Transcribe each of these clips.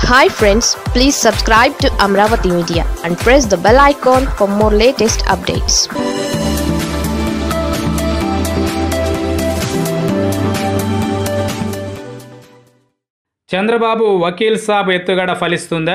hi friends please subscribe to Amaravati media and press the bell icon for more latest updates Chandrababu Vakeel Saab ఎత్తుగడ ఫలిస్తుందా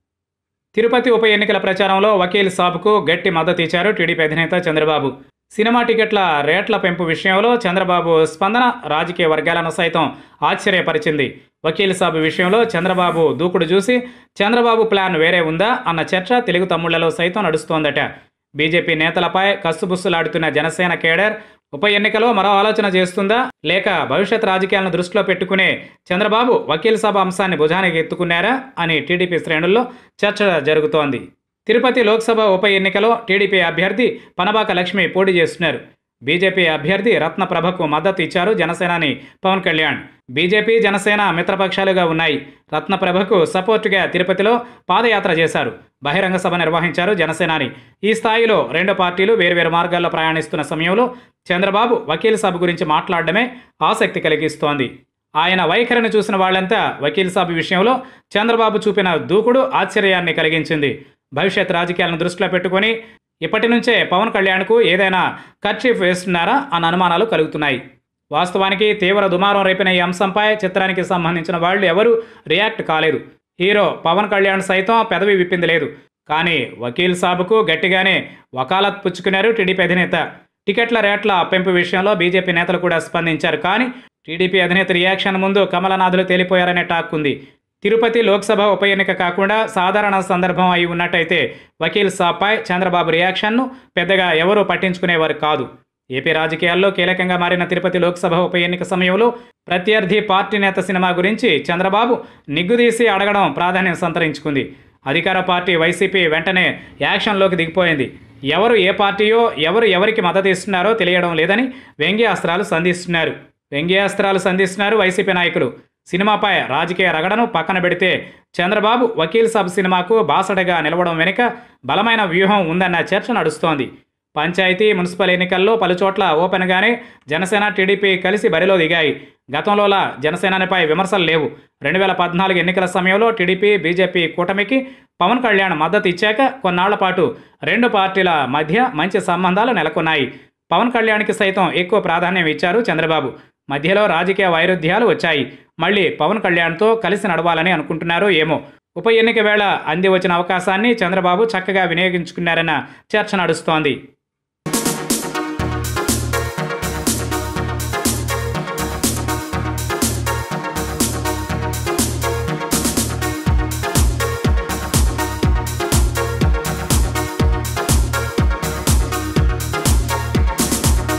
తిరుపతి ఉప ఎన్నికల ప్రచారంలో వకీల్ సాబ్కు గట్టి మద్దతు ఇచ్చారు టీడీపీ అధినేత చంద్రబాబు సినిమా టికెట్ల రేట్ల పెంపు విషయంలో చంద్రబాబు స్పందన రాజకీయ వర్గాలను సైతం ఆశ్చర్యపరిచింది వకీల్ సాబ్ విషయంలో చంద్రబాబు దూకుడు చూసి చంద్రబాబు ప్లాన్ వేరే ఉందా అన్న చర్చ తెలుగు తమ్ముళ్లలో సైతం నడుస్తోందట బీజేపీ నేతలపై కస్సుబుస్సులాడుతున్న జనసేన కేడర్ ఉప ఎన్నికలో మరో ఆలోచన చేస్తుందా లేక భవిష్యత్ రాజకీయాలను దృష్టిలో పెట్టుకునే చంద్రబాబు వకీల్ సభ అంశాన్ని భుజానికి ఎత్తుకున్నారా అని టీడీపీ శ్రేణుల్లో చర్చ జరుగుతోంది తిరుపతి లోక్సభ ఉప ఎన్నికలో టీడీపీ అభ్యర్థి పనబాక లక్ష్మి పోటీ చేస్తున్నారు బీజేపీ అభ్యర్థి రత్నప్రభకు మద్దతు ఇచ్చారు జనసేనాని పవన్ కళ్యాణ్ బీజేపీ జనసేన మిత్రపక్షాలుగా ఉన్నాయి రత్నప్రభకు సపోర్టుగా తిరుపతిలో పాదయాత్ర చేశారు బహిరంగ సభ నిర్వహించారు జనసేనాని ఈ స్థాయిలో రెండు పార్టీలు వేర్వేరు మార్గాల్లో ప్రయాణిస్తున్న సమయంలో చంద్రబాబు వకీల్ సభ గురించి మాట్లాడడమే ఆసక్తి కలిగిస్తోంది ఆయన వైఖరిని చూసిన వాళ్ళంతా వకీల్ సభ విషయంలో చంద్రబాబు చూపిన దూకుడు ఆశ్చర్యాన్ని కలిగించింది భవిష్యత్ రాజకీయాలను దృష్టిలో పెట్టుకొని ఇప్పటి నుంచే పవన్ కళ్యాణ్కు ఏదైనా ఖర్చీఫ్ వేస్తున్నారా అన్న అనుమానాలు కలుగుతున్నాయి వాస్తవానికి తీవ్ర దుమారం రేపిన ఈ అంశంపై చిత్రానికి సంబంధించిన వాళ్ళు ఎవరూ రియాక్ట్ కాలేదు హీరో పవన్ కళ్యాణ్ సైతం పెదవి విప్పింది లేదు కానీ వకీల్ సాబుకు గట్టిగానే వకాలత్ పుచ్చుకున్నారు టీడీపీ అధినేత టికెట్ల రేట్ల పెంపు విషయంలో బీజేపీ నేతలు కూడా స్పందించారు కానీ టీడీపీ అధినేత రియాక్షన్ ముందు కమలనాథులు తేలిపోయారనే టాక్ ఉంది తిరుపతి లోక్సభ ఉప ఎన్నిక కాకుండా సాధారణ సందర్భం అయి ఉన్నట్టయితే వకీల్ సాబ్పై చంద్రబాబు రియాక్షన్ను పెద్దగా ఎవరూ పట్టించుకునేవారు కాదు ఏపీ రాజకీయాల్లో కీలకంగా మారిన తిరుపతి లోక్సభ ఉప ఎన్నిక సమయంలో ప్రత్యర్థి పార్టీ నేత సినిమా గురించి చంద్రబాబు నిగ్గుదీసి అడగడం ప్రాధాన్యం సంతరించుకుంది అధికార పార్టీ వైసీపీ వెంటనే యాక్షన్లోకి దిగిపోయింది ఎవరు ఏ పార్టీయో ఎవరు ఎవరికి మద్దతు ఇస్తున్నారో తెలియడం లేదని వ్యంగ్యాస్త్రాలు సంధిస్తున్నారు వ్యంగ్యాస్త్రాలు సంధిస్తున్నారు వైసీపీ నాయకులు సినిమాపై రాజకీయ రగడను పక్కన పెడితే చంద్రబాబు వకీల్ సబ్ సినిమాకు బాసటగా నిలవడం వెనుక బలమైన వ్యూహం ఉందన్న చర్చ నడుస్తోంది పంచాయతీ మున్సిపల్ ఎన్నికల్లో పలుచోట్ల ఓపెన్గానే జనసేన టీడీపీ కలిసి బరిలో దిగాయి గతంలోలా జనసేనపై విమర్శలు లేవు రెండు వేల పద్నాలుగు ఎన్నికల సమయంలో టీడీపీ బీజేపీ కూటమికి పవన్ కళ్యాణ్ మద్దతు ఇచ్చాక కొన్నాళ్ల పాటు రెండు పార్టీల మధ్య మంచి సంబంధాలు నెలకొన్నాయి పవన్ కళ్యాణ్కి సైతం ఎక్కువ ప్రాధాన్యం ఇచ్చారు చంద్రబాబు మధ్యలో రాజకీయ వైరుధ్యాలు వచ్చాయి మళ్ళీ పవన్ కళ్యాణ్తో కలిసి నడవాలని అనుకుంటున్నారో ఏమో ఉప ఎన్నిక వేళ అంది వచ్చిన అవకాశాన్ని చంద్రబాబు చక్కగా వినియోగించుకున్నారన్న చర్చ నడుస్తోంది